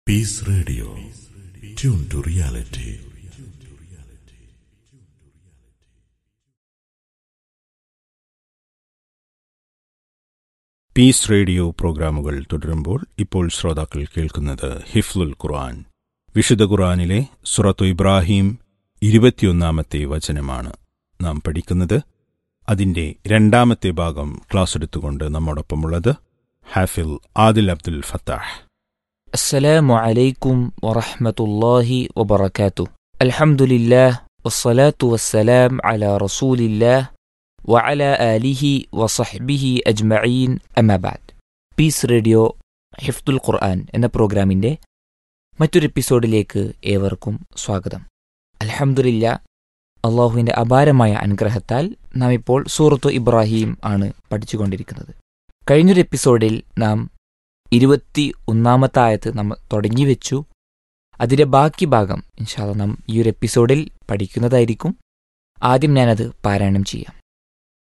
Peace Radio. Tune to reality. Peace radio പ്രോഗ്രാമുകൾ തുടരുമ്പോൾ ഇപ്പോൾ ശ്രോതാക്കൾ കേൾക്കുന്നത് ഹിഫ്ലുൽ ഖുർആൻ വിശുദ്ധ ഖുർആനിലെ സുറത്തു ഇബ്രാഹിം ഇരുപത്തിയൊന്നാമത്തെ വചനമാണ് നാം പഠിക്കുന്നത് അതിന്റെ രണ്ടാമത്തെ ഭാഗം ക്ലാസ് എടുത്തുകൊണ്ട് നമ്മോടൊപ്പമുള്ളത് ഹാഫിൽ ആദിൽ അബ്ദുൽ ഫത്താഹ് السلام عليكم ورحمة الله وبركاته الحمد لله والصلاة والسلام على رسول الله وعلى آله وصحبه أجمعين أما بعد പീസ് റേഡിയോ ഹിഫ്ദുൽ ഖുർആൻ എന്ന പ്രോഗ്രാമിൻ്റെ മറ്റൊരു എപ്പിസോഡിലേക്ക് ഏവർക്കും സ്വാഗതം അൽഹംദുലില്ല അള്ളാഹുവിൻ്റെ അപാരമായ അനുഗ്രഹത്താൽ നാം ഇപ്പോൾ സൂറത്തു ഇബ്രാഹിം ആണ് പഠിച്ചുകൊണ്ടിരിക്കുന്നത് കഴിഞ്ഞൊരു എപ്പിസോഡിൽ നാം ഇരുപത്തി ഒന്നാമത്തെ ആയത്ത് നമ്മൾ തുടങ്ങി വെച്ചു അതിന്റെ ബാക്കി ഭാഗം ഇൻഷാല്ല നാം ഈ ഒരു എപ്പിസോഡിൽ പഠിക്കുന്നതായിരിക്കും ആദ്യം ഞാനത് പാരായണം ചെയ്യാം